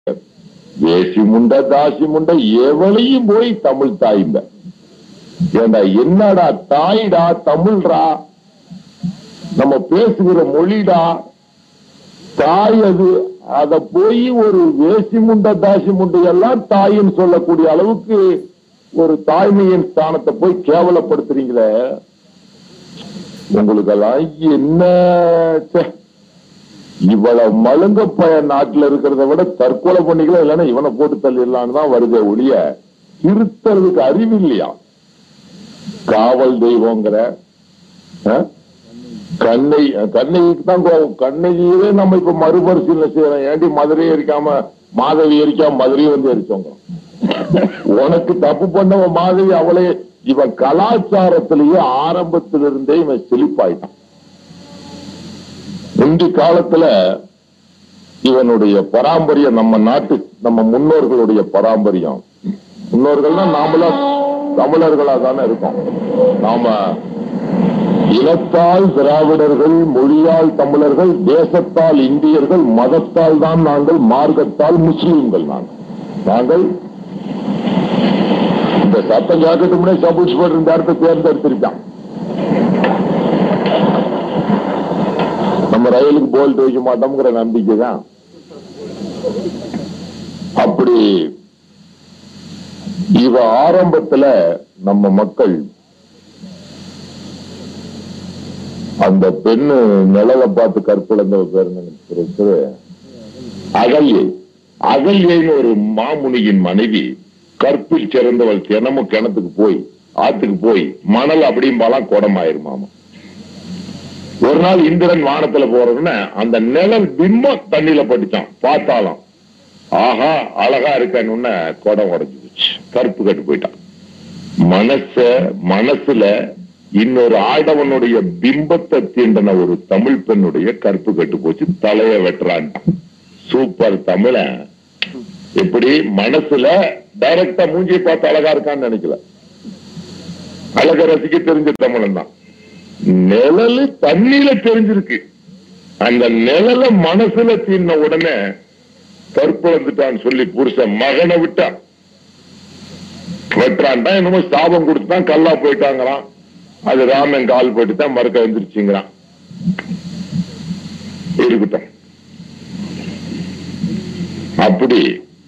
வேசி முண்ட தாசி முண்ட எவளையும் போய் தமிழ் தாய்ம்ப ஏண்டா என்னடா தாய்டா தமிழ்டா நம்ம பேசுகிற மொழிடா தாய் அது அத போய் ஒரு வேசி முண்ட தாசி முண்டை எல்லாம் தாயின்னு சொல்லக்கூடிய அளவுக்கு ஒரு தாய்மையின் ஸ்தானத்தை போய் கேவலப்படுத்துறீங்களே உங்களுக்கெல்லாம் என்ன ச்சே. இவ்வளவு மழுங்க பய நாட்டுல இருக்கிறத விட தற்கொலை பண்ணிக்கலாம் இல்லைன்னா இவனை போட்டு தள்ளிடலான்னு தான் வருதே ஒழிய திருத்தறதுக்கு அறிவு இல்லையா காவல் தெய்வங்கிற ஆ? கண்ணை கண்ணைக்கு தான் கோவம் கண்ணையே நம்ம இப்ப மறுபரிசீலனை செய்யறோம் ஏண்டி மதுரை எரிக்காம மாதவி எரிக்காம மதுரையை வந்து எரிச்சோங்க உனக்கு தப்பு பண்ணவன் மாதவி அவளே இவன் கலாச்சாரத்திலேயே ஆரம்பத்திலிருந்தே இவன் செழிப்பாயிட்டான் முந்தி காலத்துல இவனுடைய பாரம்பரியம் நம்ம நாட்டு நம்ம முன்னோர்களுடைய பாரம்பரியம் முன்னோர்கள்னா நாமளா தமிழர்களா தானே இருக்கோம் நாம இனத்தால் திராவிடர்கள் மொழியால் தமிழர்கள் தேசத்தால் இந்தியர்கள் மதத்தால் தான் நாங்கள் மார்க்கத்தால் முஸ்லீம்கள் நாங்கள் நாங்கள் இந்த சத்தம் கேட்கட்டும்னே சபூஸ் போட்டு இந்த இடத்தை தேர்ந்தெடுத்திருக்கான் நம்ம ரயிலுக்கு போல்ட் வைக்க மாட்டோம்ங்கிற நம்பிக்கை தான் அப்படி இவ ஆரம்பத்துல நம்ம மக்கள் அந்த பெண்ணு நிழலை பார்த்து கற்பிழந்தவ பேர் நினைக்கிறது அகல்யை அகல்யைன்னு ஒரு மாமுனியின் மனைவி கற்பில் சிறந்தவள் தினமும் கிணத்துக்கு போய் ஆத்துக்கு போய் மணல் அப்படிம்பாலாம் குடமாயிருமாமா ஒரு நாள் இந்திரன் வானத்துல போறதுன்னு அந்த நிழல் பிம்பம் தண்ணியில பட்டுச்சான் பார்த்தாலும் ஆஹா அழகா இருக்கன்னு குடம் உடைஞ்சு போச்சு கருப்பு கட்டு போயிட்டான் மனச மனசுல இன்னொரு ஆடவனுடைய பிம்பத்தை தீண்டன ஒரு தமிழ் பெண்ணுடைய கருப்பு கட்டு போச்சு தலைய வெட்டுறான் சூப்பர் தமிழன் எப்படி மனசுல டைரக்டா மூஞ்சியை பார்த்து அழகா இருக்கான்னு நினைக்கல அழக ரசிக்க தெரிஞ்ச தமிழன் தான் நிழலு தண்ணியில தெரிஞ்சிருக்கு அந்த நிழல மனசுல தீர்ன உடனே கற்பழந்துட்டான்னு சொல்லி புருஷன் மகனை விட்டான் வெட்டுறான்டா என்னமோ சாபம் கொடுத்துதான் கல்லா போயிட்டாங்களாம் அது ராமன் கால் போட்டு தான் மறுக்க வந்துருச்சுங்கிறான் இருக்கட்டும் அப்படி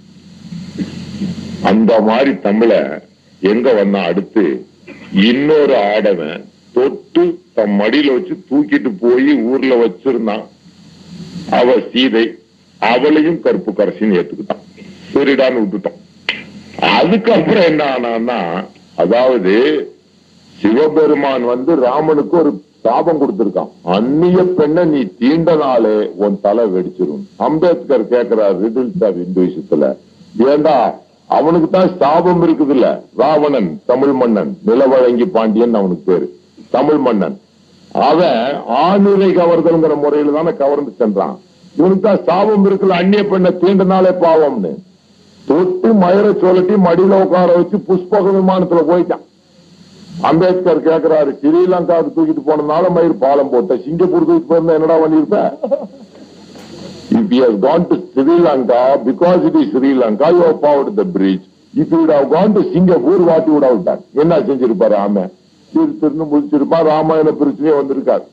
அந்த மாதிரி தமிழ எங்க வந்தா அடுத்து இன்னொரு ஆடவன் தொட்டு தன் மடியில வச்சு தூக்கிட்டு போய் ஊர்ல வச்சிருந்தான் அவ சீதை அவளையும் கருப்பு கரசின்னு ஏத்துக்கிட்டான் சரிடான்னு விட்டுட்டான் அதுக்கப்புறம் என்ன ஆனான்னா அதாவது சிவபெருமான் வந்து ராமனுக்கு ஒரு சாபம் கொடுத்திருக்கான் அந்நிய பெண்ணை நீ தீண்டனாலே உன் தலை வெடிச்சிரும் அம்பேத்கர் கேட்கிறார் ரிடில்ஸ் ஆஃப் இந்துவிசத்துல ஏண்டா அவனுக்கு தான் சாபம் இருக்குது இல்ல ராவணன் தமிழ் மன்னன் நிலவழங்கி பாண்டியன் அவனுக்கு பேரு தமிழ் மன்னன் அவன் ஆணுரை கவர்தல்ங்கிற முறையில தானே கவர்ந்து சென்றான் இவனுக்கு தான் சாபம் இருக்குல்ல அந்நிய பெண்ணை தீண்டனாலே பாவம்னு தொட்டு மயிர சொல்லட்டி மடியில உட்கார வச்சு புஷ்பக விமானத்துல போயிட்டான் அம்பேத்கர் கேக்குறாரு ஸ்ரீலங்காவுக்கு தூக்கிட்டு போனதுனால மயிர் பாலம் போட்ட சிங்கப்பூர் தூக்கிட்டு போயிருந்தா என்னடா பண்ணிருப்ப If he has gone to Sri Lanka, because it is Sri Lanka, you have powered the bridge. If you would have gone to Singapore, what you would have done? என்ன செஞ்சிருப்பாரு ஆம திரு திருன்னு முடிச்சிருப்பான் ராமாயண பிரச்சனையே வந்திருக்காரு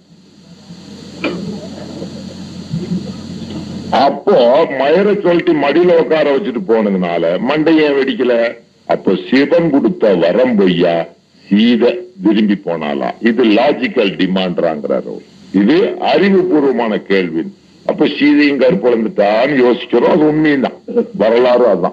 அப்போ மயிர சொல்லிட்டு மடியில உட்கார வச்சுட்டு போனதுனால மண்டைய வெடிக்கல அப்போ சிவன் கொடுத்த வரம் பொய்யா சீதை விரும்பி போனாலா இது லாஜிக்கல் டிமாண்ட்றாங்கிறாரு இது அறிவுபூர்வமான கேள்வி அப்ப சீதையும் கற்பழந்துட்டான்னு யோசிக்கிறோம் அது உண்மையும் வரலாறு அதுதான்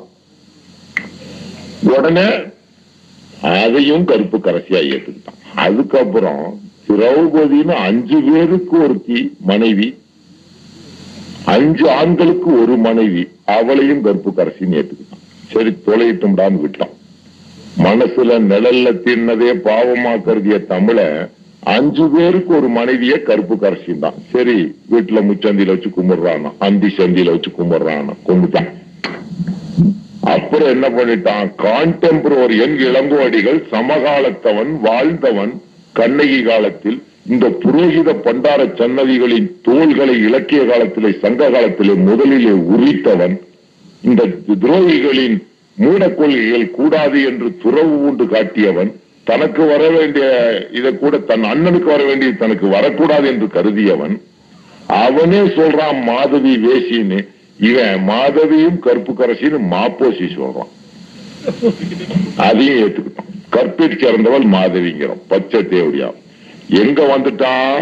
உடனே அதையும் கருப்பு கரசியா ஏத்துக்கிட்டான் அதுக்கப்புறம் திரௌபதினு அஞ்சு பேருக்கு ஒருத்தி மனைவி அஞ்சு ஆண்களுக்கு ஒரு மனைவி அவளையும் கருப்பு கரசின்னு ஏத்துக்கிட்டான் சரி தொலையிட்டும்டான்னு விட்டான் மனசுல நிழல்ல தின்னதே பாவமா கருதிய தமிழ அஞ்சு பேருக்கு ஒரு மனைவிய கருப்பு கரசின் தான் சரி வீட்டுல முச்சந்தியில வச்சு கும்பிடுறானா அந்தி சந்தியில வச்சு கும்பிடுறானா கும்பிட்டான் அப்புறம் என்ன பண்ணிட்டான் கான்டெம்பரரியன் இளங்கோடிகள் சமகாலத்தவன் வாழ்ந்தவன் கண்ணகி காலத்தில் இந்த புரோகித பண்டார சன்னதிகளின் தோள்களை இலக்கிய காலத்திலே சங்க காலத்திலே முதலிலே உரித்தவன் இந்த துரோகிகளின் மூட கொள்கைகள் கூடாது என்று துறவு உண்டு காட்டியவன் தனக்கு வர வேண்டிய இதை கூட தன் அண்ணனுக்கு வர வேண்டியது தனக்கு வரக்கூடாது என்று கருதியவன் அவனே சொல்றான் மாதவி வேசின்னு இவன் மாதவியும் கருப்பு கரசின்னு மாப்போசி சொல்றான் அதையும் ஏத்துக்கிட்டான் கற்பிற் சிறந்தவள் மாதவிங்கிறோம் பச்சை தேவடியா எங்க வந்துட்டான்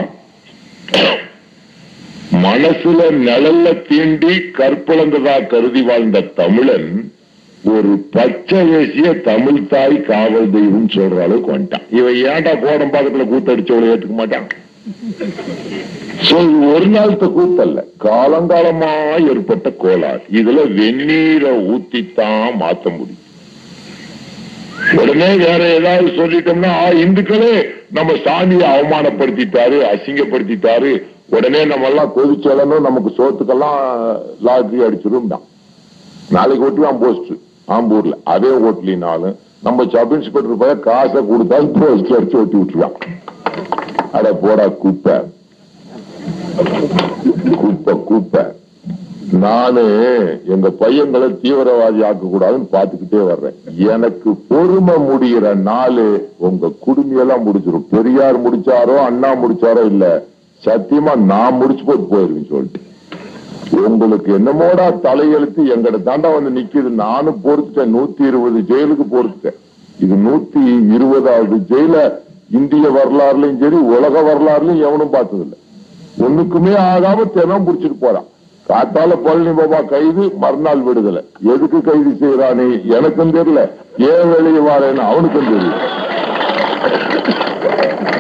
மனசுல நிழல்ல தீண்டி கற்பிழந்ததா கருதி வாழ்ந்த தமிழன் ஒரு பச்சை வேசிய தமிழ் தாய் காவல் தெய்வம் சொல்ற அளவுக்கு வந்துட்டான் இவன் ஏன்டா கோடம் பக்கத்துல கூத்தடிச்சவளை ஏத்துக்க மாட்டான் சோ இது ஒரு நாள்த்த கூத்தல்ல காலங்காலமா ஏற்பட்ட கோளாறு இதுல வெந்நீரை ஊத்தித்தான் மாத்த முடியும் உடனே வேற ஏதாவது சொல்லிட்டோம்னா ஆ, இந்துக்களே நம்ம சாமியை அவமானப்படுத்திட்டாரு அசிங்கப்படுத்திட்டாரு உடனே நம்ம எல்லாம் கொதிச்சலனும் நமக்கு சோத்துக்கெல்லாம் லாட்ரி அடிச்சிரும்டான் நாளைக்கு ஒட்டுவான் போஸ்ட் ஆம்பூர்ல அதே ஓட்டலினாலும் நம்ம சப் இன்ஸ்பெக்டர் போய் காசை கொடுத்தாலும் போஸ்ட் அடிச்சு ஒட்டி விட்டுருவான் அட போடா குப்பை குப்பை குப்பை நானு எங்க பையன்களை தீவிரவாதி ஆக்க கூடாதுன்னு பாத்துக்கிட்டே வர்றேன் எனக்கு பொறுமை முடிகிற நாளு உங்க குடும்பியெல்லாம் முடிச்சிடும் பெரியார் முடிச்சாரோ அண்ணா முடிச்சாரோ இல்ல சத்தியமா நான் முடிச்சு போட்டு போயிருவேன் சொல்லிட்டு உங்களுக்கு என்னமோடா தலையெழுத்து எங்கட தாண்டா வந்து நிக்குது நானும் பொறுத்துட்டேன் நூத்தி இருபது ஜெயிலுக்கு பொறுத்துட்டேன் இது நூத்தி இருபதாவது ஜெயில இந்திய வரலாறுலயும் சரி உலக வரலாறுலயும் எவனும் பார்த்ததில்லை ஒண்ணுக்குமே ஆகாம தினம் புடிச்சிட்டு போறான் காத்தால பழனி பாபா கைது மறுநாள் விடுதலை எதுக்கு கைது செய்யறானே எனக்கும் தெரியல ஏன் வெளியே வாரேன்னு அவனுக்கும் தெரியல